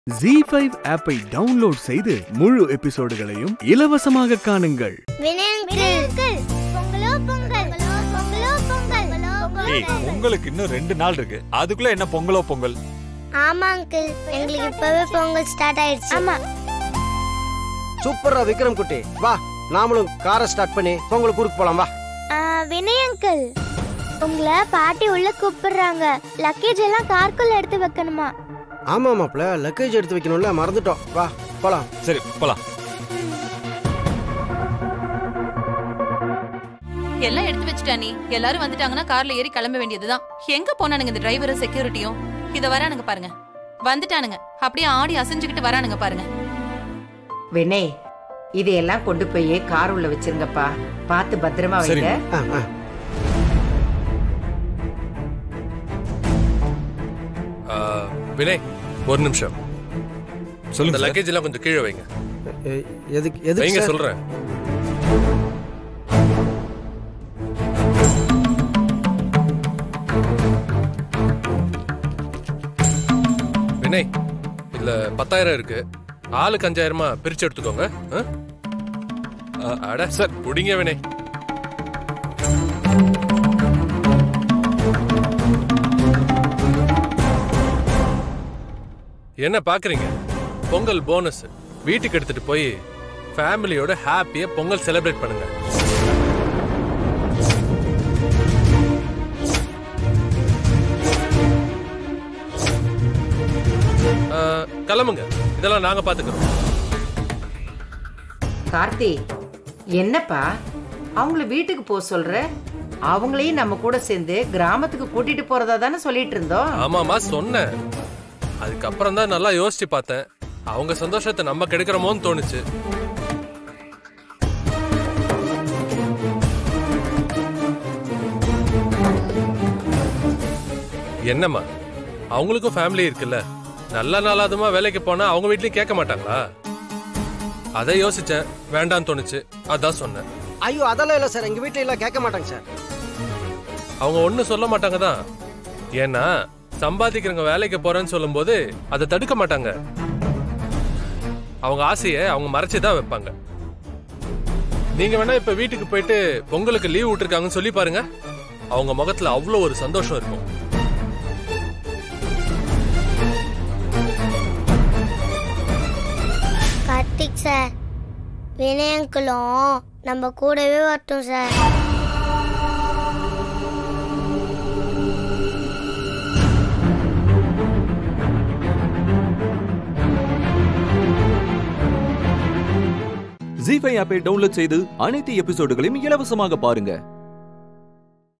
G five ஆப்பை download செய்து முழு எபிசோடுகளையும் இலவசமாக காணுங்கள் வினயங்கள் பொங்கலோ பொங்கல் பொங்கலோ பொங்கல் ஏய் பொங்கலுக்கு இன்னும் ரெண்டு நாள் இருக்கு அதுக்குள்ள என்ன பொங்கலோ பொங்கல் ஆமா அங்கிள் எங்களுக்கு இப்பவே பொங்கல் ஸ்டார்ட் ஆயிடுச்சு ஆமா சூப்பரா விக்ரம் குட்டி வா நாமளும் காரை ஸ்டார்ட் பண்ணி பொங்கல் கூருக்கு போலாம் வா வினய் அங்கிள் உங்களை பாட்டி உள்ள கூப்பிடுறாங்க லக்கேஜ் எல்லாம் கார்க்குள்ள எடுத்து வைக்கணுமா ஆமா மாப்ள லக்கேஜ் எடுத்து வைக்கணும்ல மறந்துட்டோம் வா போலாம் சரி போலாம் எல்லாம் எடுத்து வச்சுட்டா நீ எல்லாரும் வந்துட்டாங்கன்னா கார்ல ஏறி கிளம்ப வேண்டியதுதான் எங்க போனானுங்க இந்த டிரைவரும் செக்யூரிட்டியும் இத வரானுங்க பாருங்க வந்துட்டானுங்க அப்படியே ஆடி அசைஞ்சுக்கிட்டு வரானுங்க பாருங்க வினய் இதையெல்லாம் கொண்டு போய் கார் உள்ள வச்சிருங்கப்பா பார்த்து பத்திரமா வைங்க சரிங்க. ஆ, ஆ. ஆ, வினய் ஒரு நிமிஷம் இந்த சொல்லுங்க சார். லக்கேஜ் எல்லாம் கொஞ்சம் கீழே வைங்க எ- எதுக்கு எதுக்கு வைங்க சார்? சொல்றேன் வினய் இதுல பத்தாயிரம் இருக்கு ஆளுக்கு அஞ்சாயிரமா பிரிச்சு எடுத்துக்கோங்க ஆ? ஆ, அட சார் குடிங்க வினய் என்ன பாக்குறீங்க பொங்கல் போனஸ் வீட்டுக்கு எடுத்துட்டு போய் ஃபேமிலியோட ஹாப்பியா பொங்கல் செலிப்ரேட் பண்ணுங்க ஆ, கிளம்புங்க இதெல்லாம் நாங்க பாத்துக்கிறோம் கார்த்தி என்னப்பா அவங்கள வீட்டுக்கு போக சொல்ற அவங்களையும் நம்ம கூட சேர்ந்து கிராமத்துக்கு கூட்டிட்டு போறதா தானே சொல்லிட்டு இருந்தோம் ஆமாமா சொன்னேன் அதுக்கப்புறம் தான் நல்லா யோசிச்சு பார்த்தேன் அவங்க சந்தோஷத்தை நம்ம கெடுக்கிறோமோன்னு தோணுச்சு என்னம்மா அவங்களுக்கும் ஃபேமிலி இருக்குல்ல நல்ல நாளாதுமா வேலைக்கு போனா அவங்க வீட்லயும் கேட்க மாட்டாங்களா அதை யோசிச்சேன் வேண்டான்னு தோணுச்சு அதான் சொன்னேன் ஐயோ அதெல்லாம் இல்ல சார் எங்க வீட்ல எல்லாம் கேட்க மாட்டாங்க சார் அவங்க ஒன்றும் சொல்ல மாட்டாங்க தான் ஏன்னா சம்பாதிக்கிறவங்க வேலைக்கு போறேன்னு சொல்லும்போது அதை தடுக்க மாட்டாங்க அவங்க ஆசையை அவங்க மறைச்சு தான் வைப்பாங்க நீங்க வேணா இப்ப வீட்டுக்கு போயிட்டு பொங்கலுக்கு லீவ் விட்டுருக்காங்கன்னு சொல்லி பாருங்க அவங்க முகத்துல அவ்வளோ ஒரு சந்தோஷம் இருக்கும் கார்த்திக் சார் வினய் அங்கிளும் நம்ம கூடவே வரட்டும் சார் ஜி ஃபைவ் ஆப்பை டவுன்லோட் செய்து அனைத்து எபிசோடுகளையும் இலவசமாக பாருங்க